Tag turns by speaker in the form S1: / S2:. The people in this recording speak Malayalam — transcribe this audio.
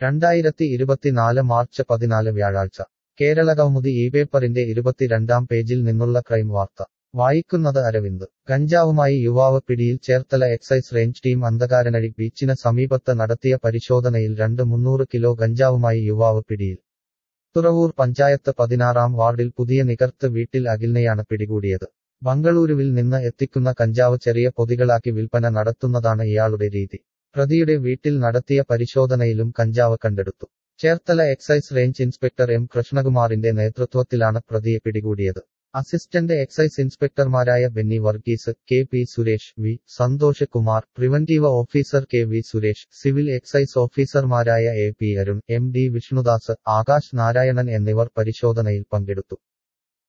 S1: രണ്ടായിരത്തി ഇരുപത്തിനാല് മാർച്ച് പതിനാല് വ്യാഴാഴ്ച കേരളകൗമുദി ഈ പേപ്പറിന്റെ ഇരുപത്തിരണ്ടാം പേജിൽ നിന്നുള്ള ക്രൈം വാർത്ത വായിക്കുന്നത് അരവിന്ദ് ഗഞ്ചാവുമായി യുവാവ് പിടിയിൽ Cherthala excise range team Andhakaranazhi ബീച്ചിന് സമീപത്ത് നടത്തിയ പരിശോധനയിൽ രണ്ട് മുന്നൂറ് കിലോ ഗഞ്ചാവുമായി യുവാവ് പിടിയിൽ തുറവൂർ പഞ്ചായത്ത് പതിനാറാം വാർഡിൽ പുതിയ നികർത്ത് വീട്ടിൽ അഖിലിനെയാണ് പിടികൂടിയത് ബംഗളൂരുവിൽ നിന്ന് എത്തിക്കുന്ന കഞ്ചാവ് ചെറിയ പൊതികളാക്കി വിൽപ്പന നടത്തുന്നതാണ് ഇയാളുടെ രീതി പ്രതിയുടെ വീട്ടിൽ നടത്തിയ പരിശോധനയിലും കഞ്ചാവ് കണ്ടെടുത്തു Cherthala excise range inspector M കൃഷ്ണകുമാറിന്റെ നേതൃത്വത്തിലാണ് പ്രതിയെ പിടികൂടിയത് അസിസ്റ്റന്റ് എക്സൈസ് ഇൻസ്പെക്ടർമാരായ Benny Varghese K P Suresh V Santhosh Kumar preventive officer K V Suresh civil excise ഓഫീസർമാരായ A P Arun M D Vishnudas Akash Narayanan എന്നിവർ പരിശോധനയിൽ പങ്കെടുത്തു